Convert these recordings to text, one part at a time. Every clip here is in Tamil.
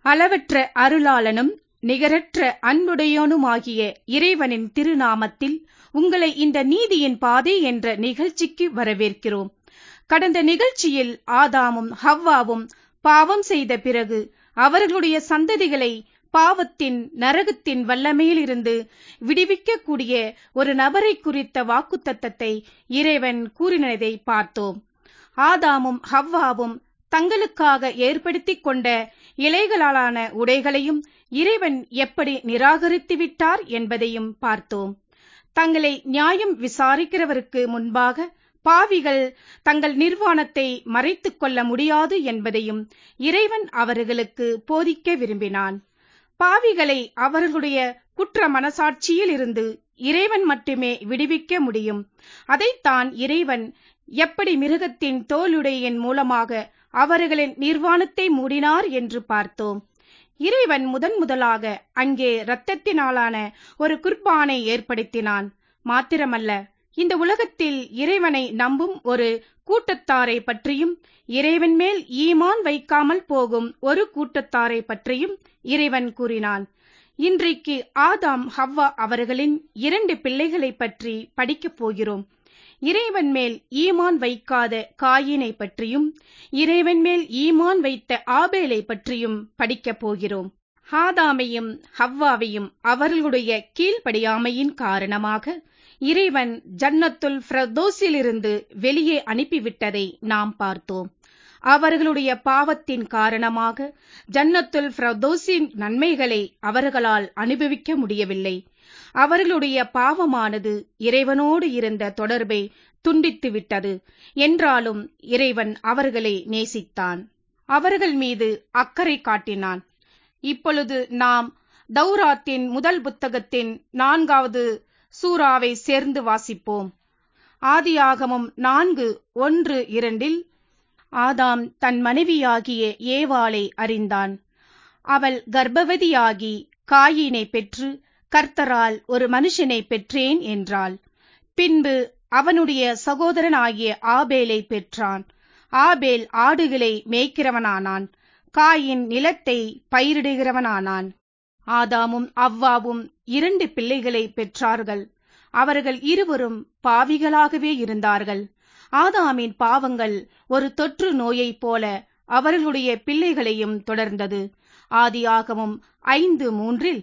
அளவற்ற அருளாளனும் நிகரற்ற அன்புடையோனுமாகிய இறைவனின் திருநாமத்தில் உங்களை இந்த நீதியின் பாதை என்ற நிகழ்ச்சிக்கு வரவேற்கிறோம் கடந்த நிகழ்ச்சியில் ஆதாமும் ஹவ்வாவும் பாவம் செய்த பிறகு அவர்களுடைய சந்ததிகளை பாவத்தின் நரகத்தின் வல்லமையிலிருந்து விடுவிக்கக்கூடிய ஒரு நபரை குறித்த வாக்குத்தத்தத்தை இறைவன் கூறினதை பார்த்தோம் ஆதாமும் ஹவ்வாவும் தங்களுக்காக ஏற்படுத்திக் கொண்ட இலைகளாலான உடைகளையும் இறைவன் எப்படி நிராகரித்து விட்டார் என்பதையும் பார்த்தோம் தங்களை நியாயம் விசாரிக்கிறவருக்கு முன்பாக பாவிகள் தங்கள் நிர்வாணத்தை மறைத்துக் கொள்ள முடியாது என்பதையும் இறைவன் அவர்களுக்கு போதிக்க விரும்பினான் பாவிகளை அவர்களுடைய குற்ற மனசாட்சியில் இருந்து இறைவன் மட்டுமே விடுவிக்க முடியும் அதைத்தான் இறைவன் எப்படி மிருகத்தின் தோலுடையின் மூலமாக அவர்களின் நிர்வாணத்தை மூடினார் என்று பார்த்தோம் இறைவன் முதன் முதலாக அங்கே இரத்தத்தினாலான ஒரு குர்பானை ஏற்படுத்தினான் மாத்திரமல்ல இந்த உலகத்தில் இறைவனை நம்பும் ஒரு கூட்டத்தாரை பற்றியும் இறைவன் மேல் ஈமான் வைக்காமல் போகும் ஒரு கூட்டத்தாரை பற்றியும் இறைவன் கூறினான் இன்றைக்கு ஆதாம் ஹவ்வா அவர்களின் இரண்டு பிள்ளைகளை பற்றி படிக்கப் போகிறோம் இறைவன் மேல் ஈமான் வைக்காத காயினை பற்றியும் இறைவன் மேல் ஈமான் வைத்த ஆபேலை பற்றியும் படிக்கப் போகிறோம் ஆதாமையும் ஹவ்வாவையும் அவர்களுடைய கீழ்ப்படியாமையின் காரணமாக இறைவன் ஜன்னத்துல் ஃபிரதோஸிலிருந்து வெளியே அனுப்பிவிட்டதை நாம் பார்த்தோம் அவர்களுடைய பாவத்தின் காரணமாக ஜன்னத்துல் ஃபிரதோஸின் நன்மைகளை அவர்களால் அனுபவிக்க முடியவில்லை அவர்களுடைய பாவமானது இறைவனோடு இருந்த தொடர்பை துண்டித்து விட்டது என்றாலும் இறைவன் அவர்களை நேசித்தான் அவர்கள் மீது அக்கறை காட்டினான் இப்பொழுது நாம் தௌராத்தின் முதல் புத்தகத்தின் நான்காவது சூறாவை சேர்ந்து வாசிப்போம் ஆதியாகமும் நான்கு ஒன்று இரண்டில் ஆதாம் தன் மனைவியாகிய ஏவாளை அறிந்தான் அவள் கர்ப்பவதியாகி காயினை பெற்று கர்த்தரால் ஒரு மனுஷனை பெற்றேன் என்றாள் பின்பு அவனுடைய சகோதரனாகிய ஆபேலை பெற்றான் ஆபேல் ஆடுகளை மேய்க்கிறவனானான் காயின் நிலத்தை பயிரிடுகிறவனானான் ஆதாமும் அவ்வாவும் இரண்டு பிள்ளைகளை பெற்றார்கள் அவர்கள் இருவரும் பாவிகளாகவே இருந்தார்கள் ஆதாமின் பாவங்கள் ஒரு தொற்று நோயைப் போல அவர்களுடைய பிள்ளைகளையும் தொடர்ந்தது ஆதியாகமும் ஐந்து மூன்றில்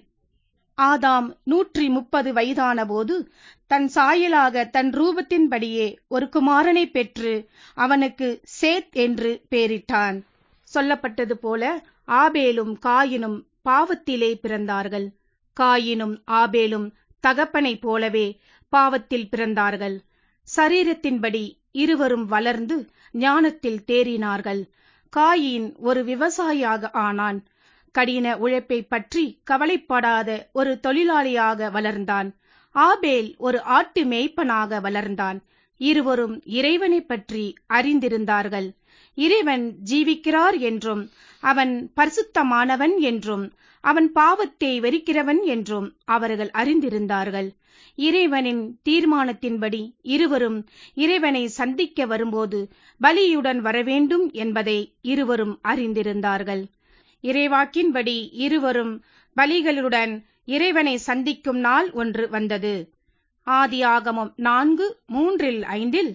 ஆதாம் நூற்றி முப்பது வயதான போது தன் சாயலாக தன் ரூபத்தின்படியே ஒரு குமாரனை பெற்று அவனுக்கு சேத் என்று பெயரிட்டான் சொல்லப்பட்டது போல ஆபேலும் காயினும் பாவத்திலே பிறந்தார்கள் காயினும் ஆபேலும் தகப்பனைப் போலவே பாவத்தில் பிறந்தார்கள் சரீரத்தின்படி இருவரும் வளர்ந்து ஞானத்தில் தேறினார்கள் காயின் ஒரு விவசாயியாக ஆனான் கடின உழைப்பை பற்றி கவலைப்படாத ஒரு தொழிலாளியாக வளர்ந்தான் ஆபேல் ஒரு ஆட்டு மேய்ப்பனாக வளர்ந்தான் இருவரும் இறைவனை பற்றி அறிந்திருந்தார்கள் இறைவன் ஜீவிக்கிறார் என்றும் அவன் பரிசுத்தமானவன் என்றும் அவன் பாவத்தை வெறுக்கிறவன் என்றும் அவர்கள் அறிந்திருந்தார்கள் இறைவனின் தீர்மானத்தின்படி இருவரும் இறைவனை சந்திக்க வரும்போது பலியுடன் வரவேண்டும் என்பதை இருவரும் அறிந்திருந்தார்கள் இறைவாக்கின்படி இருவரும் பலிகளுடன் இறைவனை சந்திக்கும் நாள் ஒன்று வந்தது ஆதியாகமம் நான்கு மூன்றில் ஐந்தில்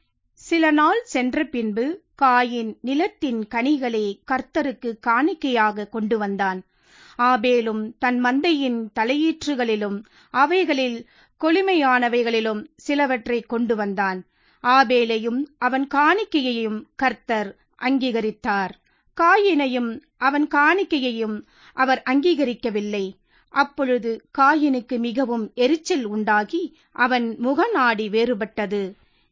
சில நாள் சென்ற பின்பு காயின் நிலத்தின் கனிகளை கர்த்தருக்கு காணிக்கையாக கொண்டு வந்தான் ஆபேலும் தன் மந்தையின் தலையீற்றுகளிலும் அவைகளில் கொழுமையானவைகளிலும் சிலவற்றை கொண்டு வந்தான் ஆபேலையும் அவன் காணிக்கையையும் கர்த்தர் அங்கீகரித்தார் காயினையும் அவன் காணிக்கையையும் அவர் அங்கீகரிக்கவில்லை அப்பொழுது காயினுக்கு மிகவும் எரிச்சல் உண்டாகி அவன் முகநாடி வேறுபட்டது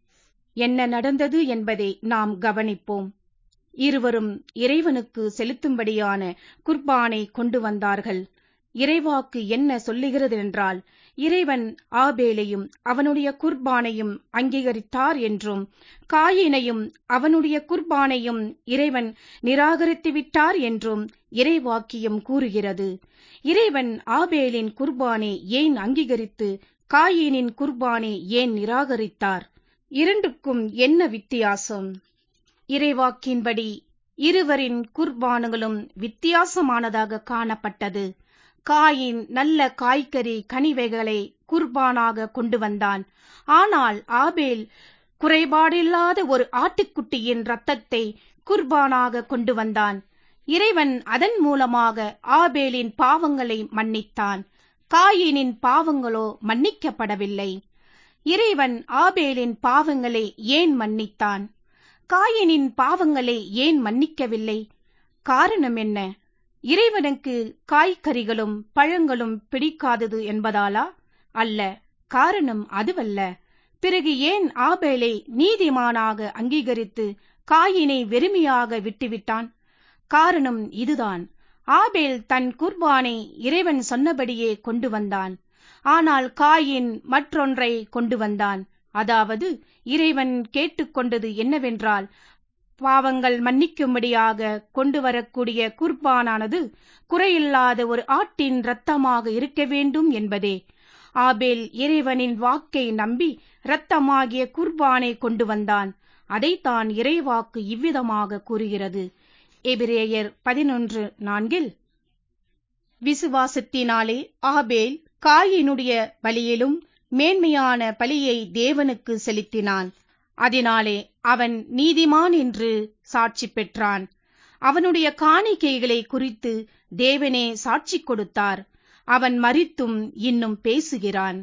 என்ன நடந்தது என்பதை நாம் கவனிப்போம் இருவரும் இறைவனுக்கு செலுத்தும்படியான குர்பானை கொண்டு வந்தார்கள் இறைவாக்கு என்ன சொல்லுகிறது என்றால் இறைவன் ஆபேலையும் அவனுடைய குர்பானையும் அங்கீகரித்தார் என்றும் காயினையும் அவனுடைய குர்பானையும் இறைவன் நிராகரித்து விட்டார் என்றும் இறைவாக்கியம் கூறுகிறது இறைவன் ஆபேலின் குர்பானை ஏன் அங்கீகரித்து காயினின் குர்பானை ஏன் நிராகரித்தார் இரண்டுக்கும் என்ன வித்தியாசம் இறைவாக்கின்படி இருவரின் குர்பானுகளும் வித்தியாசமானதாக காணப்பட்டது காயின் நல்ல காய்கறி கனிவைகளை குர்பானாக கொண்டு வந்தான் ஆனால் ஆபேல் குறைபாடில்லாத ஒரு ஆட்டுக்குட்டியின் இரத்தத்தை குர்பானாக கொண்டு வந்தான் இறைவன் அதன் மூலமாக ஆபேலின் பாவங்களை மன்னித்தான் காயினின் பாவங்களோ மன்னிக்கப்படவில்லை இறைவன் ஆபேலின் பாவங்களை ஏன் மன்னித்தான் காயினின் பாவங்களை ஏன் மன்னிக்கவில்லை காரணம் என்ன இறைவனுக்கு காய்கறிகளும் பழங்களும் பிடிக்காதது என்பதாலா அல்ல காரணம் அதுவல்ல பிறகு ஏன் ஆபேலை நீதிமானாக அங்கீகரித்து காயினை வெறுமையாக விட்டுவிட்டான் காரணம் இதுதான் ஆபேல் தன் குர்பானை இறைவன் சொன்னபடியே கொண்டு வந்தான் ஆனால் காயின் மற்றொன்றை கொண்டு வந்தான் அதாவது இறைவன் கேட்டுக்கொண்டது என்னவென்றால் பாவங்கள் மன்னிக்கும்படியாக கொண்டு வரக்கூடிய குர்பானானது குறையில்லாத ஒரு ஆட்டின் இரத்தமாக இருக்க வேண்டும் என்பதே ஆபேல் இறைவனின் வாக்கை நம்பி இரத்தமாகிய குர்பானை கொண்டு வந்தான் அதைத்தான் இறைவாக்கு இவ்விதமாக கூறுகிறது எபிரேயர் பதினொன்று நான்கில் விசுவாசத்தினாலே ஆபேல் காயினுடைய பலியிலும் மேன்மையான பலியை தேவனுக்கு செலுத்தினான் அதனாலே அவன் நீதிமான் என்று சாட்சி பெற்றான் அவனுடைய காணிக்கைகளை குறித்து தேவனே சாட்சி கொடுத்தார் அவன் மறித்தும் இன்னும் பேசுகிறான்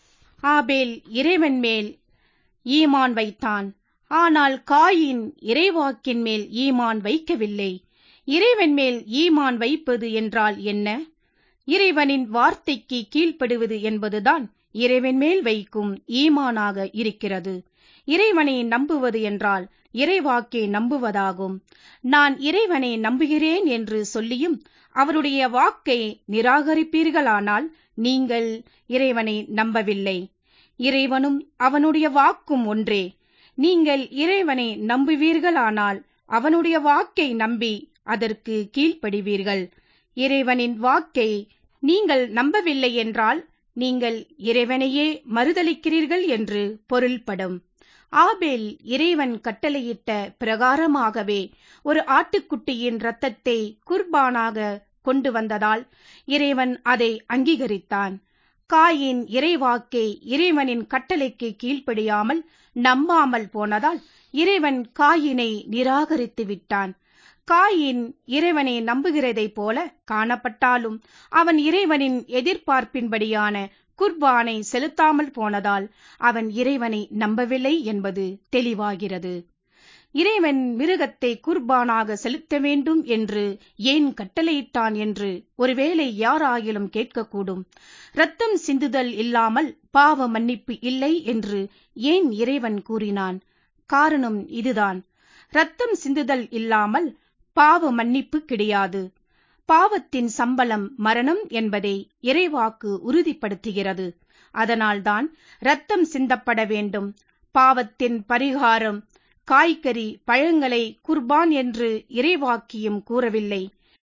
ஆபேல் இறைவன் மேல் ஈமான் வைத்தான் ஆனால் காயின் இறைவாக்கின் மேல் ஈமான் வைக்கவில்லை இறைவன் மேல் ஈமான் வைப்பது என்றால் என்ன இறைவனின் வார்த்தைக்கு கீழ்ப்படுவது என்பதுதான் இறைவன் மேல் வைக்கும் ஈமானாக இருக்கிறது இறைவனை நம்புவது என்றால் இறைவாக்கை நம்புவதாகும் நான் இறைவனை நம்புகிறேன் என்று சொல்லியும் அவருடைய வாக்கை நிராகரிப்பீர்களானால் நீங்கள் இறைவனை நம்பவில்லை இறைவனும் அவனுடைய வாக்கும் ஒன்றே நீங்கள் இறைவனை நம்புவீர்களானால் அவனுடைய வாக்கை நம்பி அதற்கு கீழ்ப்படிவீர்கள் இறைவனின் வாக்கை நீங்கள் நம்பவில்லை என்றால் நீங்கள் இறைவனையே மறுதளிக்கிறீர்கள் என்று பொருள்படும் ஆபேல் இறைவன் கட்டளையிட்ட பிரகாரமாகவே ஒரு ஆட்டுக்குட்டியின் இரத்தத்தை குர்பானாக கொண்டு வந்ததால் இறைவன் அதை அங்கீகரித்தான் காயின் இறைவாக்கை இறைவனின் கட்டளைக்கு கீழ்ப்படியாமல் நம்பாமல் போனதால் இறைவன் காயினை நிராகரித்து விட்டான் காயின் இறைவனை நம்புகிறதைப் போல காணப்பட்டாலும் அவன் இறைவனின் எதிர்பார்ப்பின்படியான குர்பானை செலுத்தாமல் போனதால் அவன் இறைவனை நம்பவில்லை என்பது தெளிவாகிறது இறைவன் மிருகத்தை குர்பானாக செலுத்த வேண்டும் என்று ஏன் கட்டளையிட்டான் என்று ஒருவேளை யாராயிலும் கேட்கக்கூடும் இரத்தம் சிந்துதல் இல்லாமல் பாவ மன்னிப்பு இல்லை என்று ஏன் இறைவன் கூறினான் காரணம் இதுதான் இரத்தம் சிந்துதல் இல்லாமல் பாவ மன்னிப்பு கிடையாது பாவத்தின் சம்பளம் மரணம் என்பதை இறைவாக்கு உறுதிப்படுத்துகிறது அதனால்தான் இரத்தம் சிந்தப்பட வேண்டும் பாவத்தின் பரிகாரம் காய்கறி பழங்களை குர்பான் என்று இறைவாக்கியும் கூறவில்லை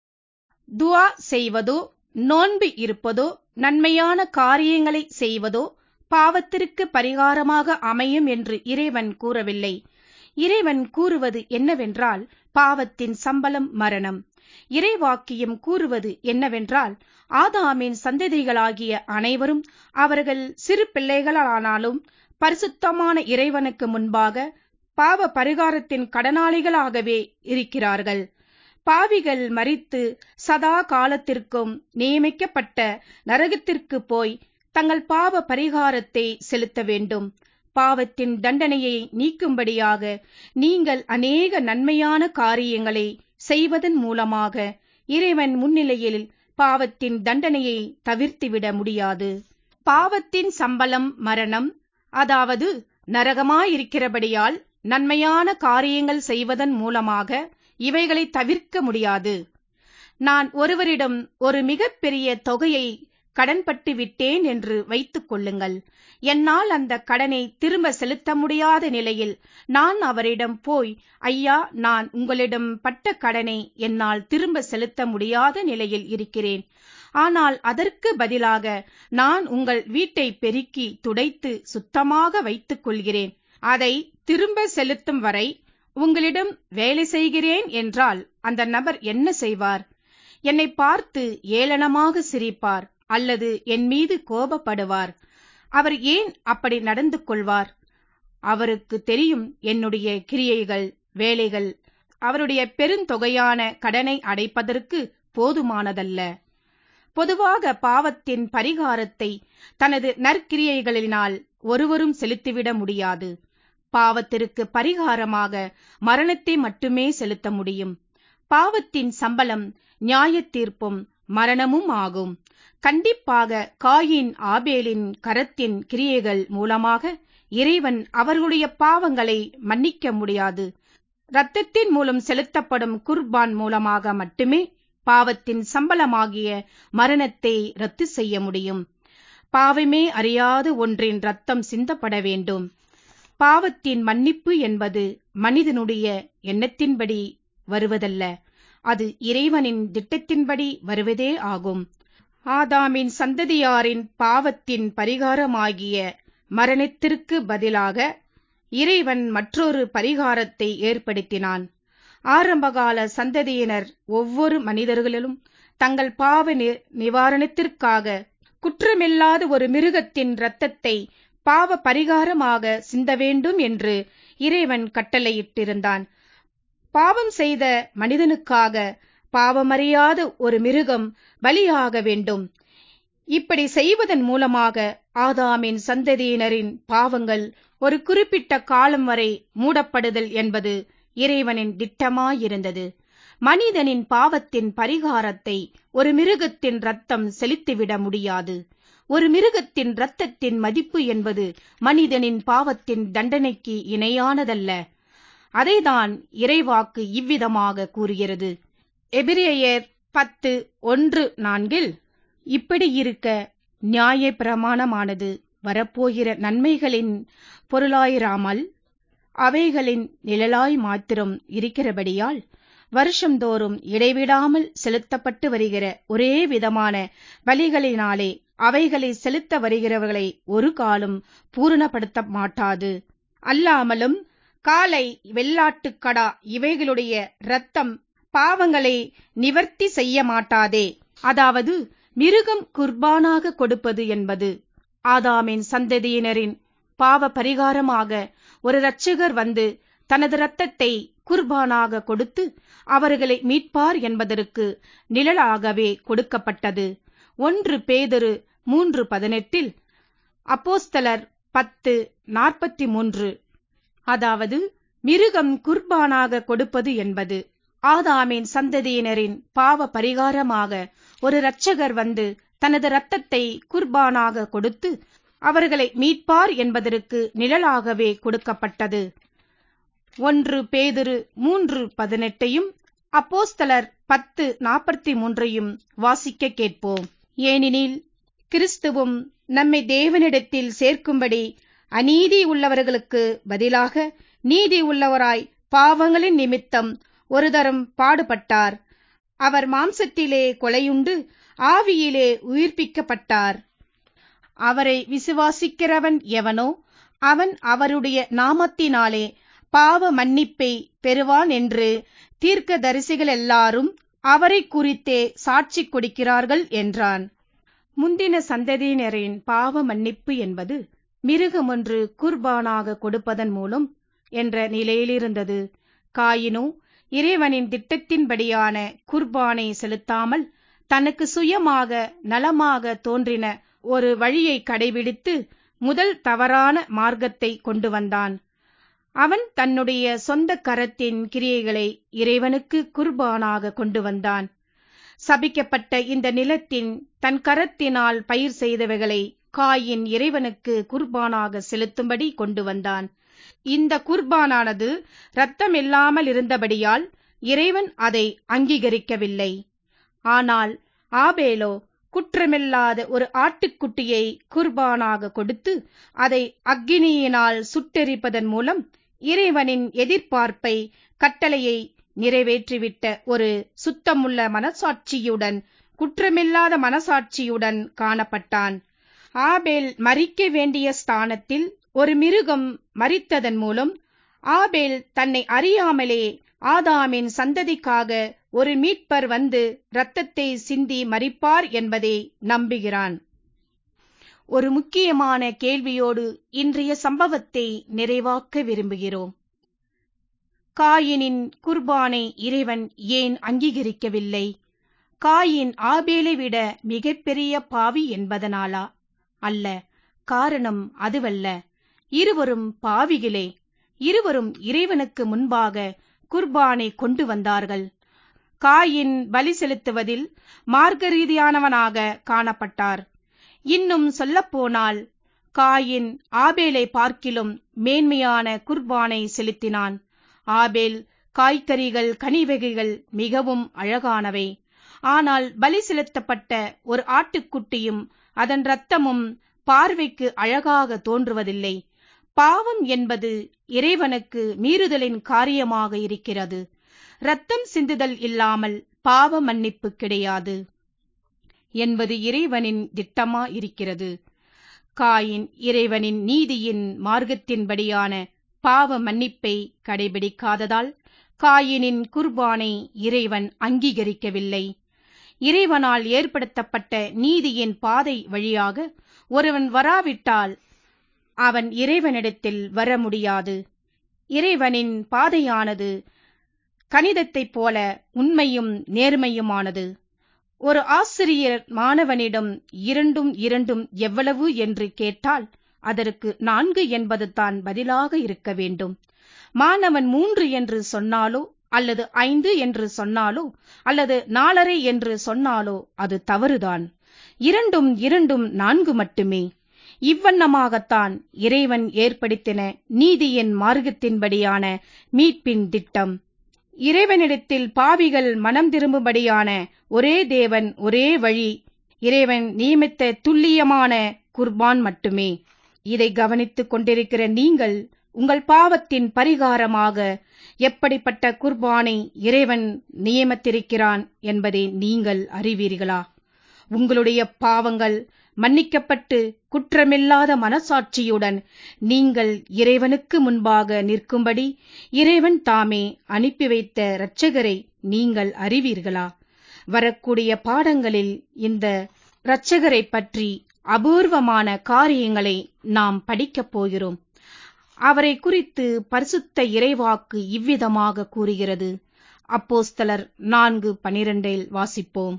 துவா செய்வதோ நோன்பு இருப்பதோ நன்மையான காரியங்களை செய்வதோ பாவத்திற்கு பரிகாரமாக அமையும் என்று இறைவன் கூறவில்லை இறைவன் கூறுவது என்னவென்றால் பாவத்தின் சம்பளம் மரணம் இறைவாக்கியம் கூறுவது என்னவென்றால் ஆதாமின் சந்ததிகளாகிய அனைவரும் அவர்கள் சிறு பிள்ளைகளானாலும் பரிசுத்தமான இறைவனுக்கு முன்பாக பாவ பரிகாரத்தின் கடனாளிகளாகவே இருக்கிறார்கள் பாவிகள் மறித்து சதா காலத்திற்கும் நியமிக்கப்பட்ட நரகத்திற்கு போய் தங்கள் பாவ பரிகாரத்தை செலுத்த வேண்டும் பாவத்தின் தண்டனையை நீக்கும்படியாக நீங்கள் அநேக நன்மையான காரியங்களை செய்வதன் மூலமாக இறைவன் முன்னிலையில் பாவத்தின் தண்டனையை தவிர்த்துவிட முடியாது பாவத்தின் சம்பளம் மரணம் அதாவது நரகமாயிருக்கிறபடியால் நன்மையான காரியங்கள் செய்வதன் மூலமாக இவைகளை தவிர்க்க முடியாது நான் ஒருவரிடம் ஒரு மிகப்பெரிய தொகையை கடன்பட்டு விட்டேன் என்று வைத்துக் கொள்ளுங்கள் என்னால் அந்த கடனை திரும்ப செலுத்த முடியாத நிலையில் நான் அவரிடம் போய் ஐயா நான் உங்களிடம் பட்ட கடனை என்னால் திரும்ப செலுத்த முடியாத நிலையில் இருக்கிறேன் ஆனால் அதற்கு பதிலாக நான் உங்கள் வீட்டை பெருக்கி துடைத்து சுத்தமாக வைத்துக் கொள்கிறேன் அதை திரும்ப செலுத்தும் வரை உங்களிடம் வேலை செய்கிறேன் என்றால் அந்த நபர் என்ன செய்வார் என்னை பார்த்து ஏளனமாக சிரிப்பார் அல்லது என் மீது கோபப்படுவார் அவர் ஏன் அப்படி நடந்து கொள்வார் அவருக்கு தெரியும் என்னுடைய கிரியைகள் வேலைகள் அவருடைய பெருந்தொகையான கடனை அடைப்பதற்கு போதுமானதல்ல பொதுவாக பாவத்தின் பரிகாரத்தை தனது நற்கிரியைகளினால் ஒருவரும் செலுத்திவிட முடியாது பாவத்திற்கு பரிகாரமாக மரணத்தை மட்டுமே செலுத்த முடியும் பாவத்தின் சம்பளம் நியாய தீர்ப்பும் மரணமும் ஆகும் கண்டிப்பாக காயின் ஆபேலின் கரத்தின் கிரியைகள் மூலமாக இறைவன் அவர்களுடைய பாவங்களை மன்னிக்க முடியாது இரத்தத்தின் மூலம் செலுத்தப்படும் குர்பான் மூலமாக மட்டுமே பாவத்தின் சம்பளமாகிய மரணத்தை ரத்து செய்ய முடியும் பாவமே அறியாத ஒன்றின் ரத்தம் சிந்தப்பட வேண்டும் பாவத்தின் மன்னிப்பு என்பது மனிதனுடைய எண்ணத்தின்படி வருவதல்ல அது இறைவனின் திட்டத்தின்படி வருவதே ஆகும் ஆதாமின் சந்ததியாரின் பாவத்தின் பரிகாரமாகிய மரணத்திற்கு பதிலாக இறைவன் மற்றொரு பரிகாரத்தை ஏற்படுத்தினான் ஆரம்பகால சந்ததியினர் ஒவ்வொரு மனிதர்களிலும் தங்கள் பாவ நிவாரணத்திற்காக குற்றமில்லாத ஒரு மிருகத்தின் இரத்தத்தை பாவ பரிகாரமாக சிந்த வேண்டும் என்று இறைவன் கட்டளையிட்டிருந்தான் பாவம் செய்த மனிதனுக்காக பாவமறியாத ஒரு மிருகம் பலியாக வேண்டும் இப்படி செய்வதன் மூலமாக ஆதாமின் சந்ததியினரின் பாவங்கள் ஒரு குறிப்பிட்ட காலம் வரை மூடப்படுதல் என்பது இறைவனின் திட்டமாயிருந்தது மனிதனின் பாவத்தின் பரிகாரத்தை ஒரு மிருகத்தின் ரத்தம் செலுத்திவிட முடியாது ஒரு மிருகத்தின் இரத்தத்தின் மதிப்பு என்பது மனிதனின் பாவத்தின் தண்டனைக்கு இணையானதல்ல அதைதான் இறைவாக்கு இவ்விதமாக கூறுகிறது எபிரேயர் பத்து ஒன்று நான்கில் இப்படி இருக்க நியாய பிரமாணமானது வரப்போகிற நன்மைகளின் பொருளாயிராமல் அவைகளின் நிழலாய் மாத்திரம் இருக்கிறபடியால் வருஷந்தோறும் இடைவிடாமல் செலுத்தப்பட்டு வருகிற ஒரே விதமான பலிகளினாலே அவைகளை செலுத்த வருகிறவர்களை ஒரு காலம் பூரணப்படுத்த மாட்டாது அல்லாமலும் காலை வெள்ளாட்டுக்கடா இவைகளுடைய இரத்தம் பாவங்களை நிவர்த்தி செய்ய மாட்டாதே அதாவது மிருகம் குர்பானாக கொடுப்பது என்பது ஆதாமின் சந்ததியினரின் பாவ பரிகாரமாக ஒரு இரட்சகர் வந்து தனது இரத்தத்தை குர்பானாக கொடுத்து அவர்களை மீட்பார் என்பதற்கு நிழலாகவே கொடுக்கப்பட்டது ஒன்று பேதரு மூன்று பதினெட்டில் அப்போஸ்தலர் பத்து நாற்பத்தி மூன்று அதாவது மிருகம் குர்பானாக கொடுப்பது என்பது ஆதாமின் சந்ததியினரின் பாவ பரிகாரமாக ஒரு இரட்சகர் வந்து தனது இரத்தத்தை குர்பானாக கொடுத்து அவர்களை மீட்பார் என்பதற்கு நிழலாகவே கொடுக்கப்பட்டது ஒன்று பேதிரு மூன்று பதினெட்டையும் அப்போஸ்தலர் பத்து நாற்பத்தி மூன்றையும் வாசிக்க கேட்போம் ஏனெனில் கிறிஸ்துவும் நம்மை தேவனிடத்தில் சேர்க்கும்படி அநீதி உள்ளவர்களுக்கு பதிலாக நீதி உள்ளவராய் பாவங்களின் நிமித்தம் ஒரு தரம் பாடுபட்டார் அவர் மாம்சத்திலே கொலையுண்டு ஆவியிலே உயிர்ப்பிக்கப்பட்டார் அவரை விசுவாசிக்கிறவன் எவனோ அவன் அவருடைய நாமத்தினாலே பாவ மன்னிப்பை பெறுவான் என்று தீர்க்க தரிசிகள் எல்லாரும் அவரை குறித்தே சாட்சி கொடுக்கிறார்கள் என்றான் முந்தின சந்ததியினரின் பாவ மன்னிப்பு என்பது மிருகம் ஒன்று குர்பானாக கொடுப்பதன் மூலம் என்ற நிலையிலிருந்தது காயினோ இறைவனின் திட்டத்தின்படியான குர்பானை செலுத்தாமல் தனக்கு சுயமாக நலமாக தோன்றின ஒரு வழியை கடைபிடித்து முதல் தவறான மார்க்கத்தை கொண்டு வந்தான் அவன் தன்னுடைய சொந்த கரத்தின் கிரியைகளை இறைவனுக்கு குர்பானாக கொண்டு வந்தான் சபிக்கப்பட்ட இந்த நிலத்தின் தன் கரத்தினால் பயிர் செய்தவைகளை காயின் இறைவனுக்கு குர்பானாக செலுத்தும்படி கொண்டு வந்தான் இந்த குர்பானானது இரத்தம் இல்லாமல் இருந்தபடியால் இறைவன் அதை அங்கீகரிக்கவில்லை ஆனால் ஆபேலோ குற்றமில்லாத ஒரு ஆட்டுக்குட்டியை குர்பானாக கொடுத்து அதை அக்கினியினால் சுட்டெரிப்பதன் மூலம் இறைவனின் எதிர்பார்ப்பை கட்டளையை நிறைவேற்றிவிட்ட ஒரு சுத்தமுள்ள மனசாட்சியுடன் குற்றமில்லாத மனசாட்சியுடன் காணப்பட்டான் ஆபேல் மறிக்க வேண்டிய ஸ்தானத்தில் ஒரு மிருகம் மறித்ததன் மூலம் ஆபேல் தன்னை அறியாமலே ஆதாமின் சந்ததிக்காக ஒரு மீட்பர் வந்து இரத்தத்தை சிந்தி மரிப்பார் என்பதை நம்புகிறான் ஒரு முக்கியமான கேள்வியோடு இன்றைய சம்பவத்தை நிறைவாக்க விரும்புகிறோம் காயினின் குர்பானை இறைவன் ஏன் அங்கீகரிக்கவில்லை காயின் ஆபேலை விட மிகப்பெரிய பாவி என்பதனாலா அல்ல காரணம் அதுவல்ல இருவரும் பாவிகளே இருவரும் இறைவனுக்கு முன்பாக குர்பானை கொண்டு வந்தார்கள் காயின் பலி செலுத்துவதில் மார்க்க ரீதியானவனாக காணப்பட்டார் இன்னும் சொல்லப்போனால் காயின் ஆபேலை பார்க்கிலும் மேன்மையான குர்பானை செலுத்தினான் ஆபேல் காய்கறிகள் கனிவகைகள் மிகவும் அழகானவை ஆனால் பலி செலுத்தப்பட்ட ஒரு ஆட்டுக்குட்டியும் அதன் இரத்தமும் பார்வைக்கு அழகாக தோன்றுவதில்லை பாவம் என்பது இறைவனுக்கு மீறுதலின் காரியமாக இருக்கிறது இரத்தம் சிந்துதல் இல்லாமல் பாவ மன்னிப்பு கிடையாது என்பது இறைவனின் திட்டமா இருக்கிறது காயின் இறைவனின் நீதியின் மார்க்கத்தின்படியான பாவ மன்னிப்பை கடைபிடிக்காததால் காயினின் குர்பானை இறைவன் அங்கீகரிக்கவில்லை இறைவனால் ஏற்படுத்தப்பட்ட நீதியின் பாதை வழியாக ஒருவன் வராவிட்டால் அவன் இறைவனிடத்தில் வர முடியாது இறைவனின் பாதையானது கணிதத்தைப் போல உண்மையும் நேர்மையுமானது ஒரு ஆசிரியர் மாணவனிடம் இரண்டும் இரண்டும் எவ்வளவு என்று கேட்டால் அதற்கு நான்கு என்பது தான் பதிலாக இருக்க வேண்டும் மாணவன் மூன்று என்று சொன்னாலோ அல்லது ஐந்து என்று சொன்னாலோ அல்லது நாலரை என்று சொன்னாலோ அது தவறுதான் இரண்டும் இரண்டும் நான்கு மட்டுமே இவ்வண்ணமாகத்தான் இறைவன் ஏற்படுத்தின நீதியின் மார்க்கத்தின்படியான மீட்பின் திட்டம் இறைவனிடத்தில் பாவிகள் மனம் திரும்பும்படியான ஒரே தேவன் ஒரே வழி இறைவன் நியமித்த துல்லியமான குர்பான் மட்டுமே இதை கவனித்துக் கொண்டிருக்கிற நீங்கள் உங்கள் பாவத்தின் பரிகாரமாக எப்படிப்பட்ட குர்பானை இறைவன் நியமித்திருக்கிறான் என்பதை நீங்கள் அறிவீர்களா உங்களுடைய பாவங்கள் மன்னிக்கப்பட்டு குற்றமில்லாத மனசாட்சியுடன் நீங்கள் இறைவனுக்கு முன்பாக நிற்கும்படி இறைவன் தாமே அனுப்பி வைத்த இரட்சகரை நீங்கள் அறிவீர்களா வரக்கூடிய பாடங்களில் இந்த இரட்சகரை பற்றி அபூர்வமான காரியங்களை நாம் படிக்கப் போகிறோம் அவரை குறித்து பரிசுத்த இறைவாக்கு இவ்விதமாக கூறுகிறது அப்போஸ்தலர் நான்கு பனிரெண்டில் வாசிப்போம்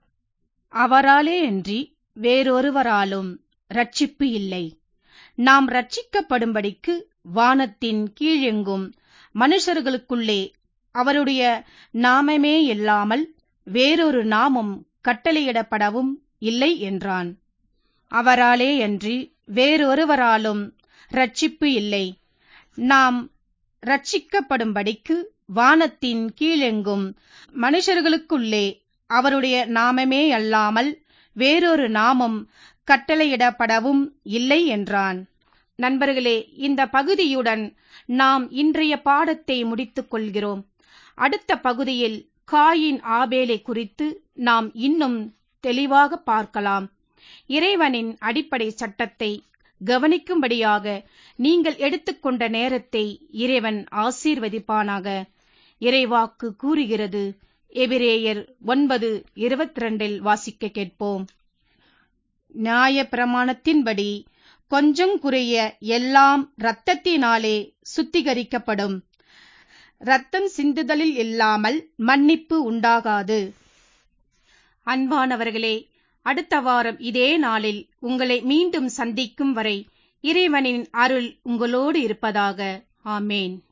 அவராலே அன்றி வேறொருவராலும் ரட்சிப்பு இல்லை நாம் ரட்சிக்கப்படும்படிக்கு வானத்தின் கீழெங்கும் மனுஷர்களுக்குள்ளே அவருடைய நாமமே இல்லாமல் வேறொரு நாமம் கட்டளையிடப்படவும் இல்லை என்றான் அவராலே அன்றி வேறொருவராலும் ரட்சிப்பு இல்லை நாம் ரட்சிக்கப்படும்படிக்கு வானத்தின் கீழெங்கும் மனுஷர்களுக்குள்ளே அவருடைய நாமமே அல்லாமல் வேறொரு நாமம் கட்டளையிடப்படவும் இல்லை என்றான் நண்பர்களே இந்த பகுதியுடன் நாம் இன்றைய பாடத்தை முடித்துக் கொள்கிறோம் அடுத்த பகுதியில் காயின் ஆபேலை குறித்து நாம் இன்னும் தெளிவாக பார்க்கலாம் இறைவனின் அடிப்படை சட்டத்தை கவனிக்கும்படியாக நீங்கள் எடுத்துக்கொண்ட நேரத்தை இறைவன் ஆசீர்வதிப்பானாக இறைவாக்கு கூறுகிறது எபிரேயர் ஒன்பது இருபத்தி ரெண்டில் வாசிக்க கேட்போம் நியாய பிரமாணத்தின்படி கொஞ்சம் குறைய எல்லாம் இரத்தத்தினாலே சுத்திகரிக்கப்படும் இரத்தம் சிந்துதலில் இல்லாமல் மன்னிப்பு உண்டாகாது அன்பானவர்களே அடுத்த வாரம் இதே நாளில் உங்களை மீண்டும் சந்திக்கும் வரை இறைவனின் அருள் உங்களோடு இருப்பதாக ஆமேன்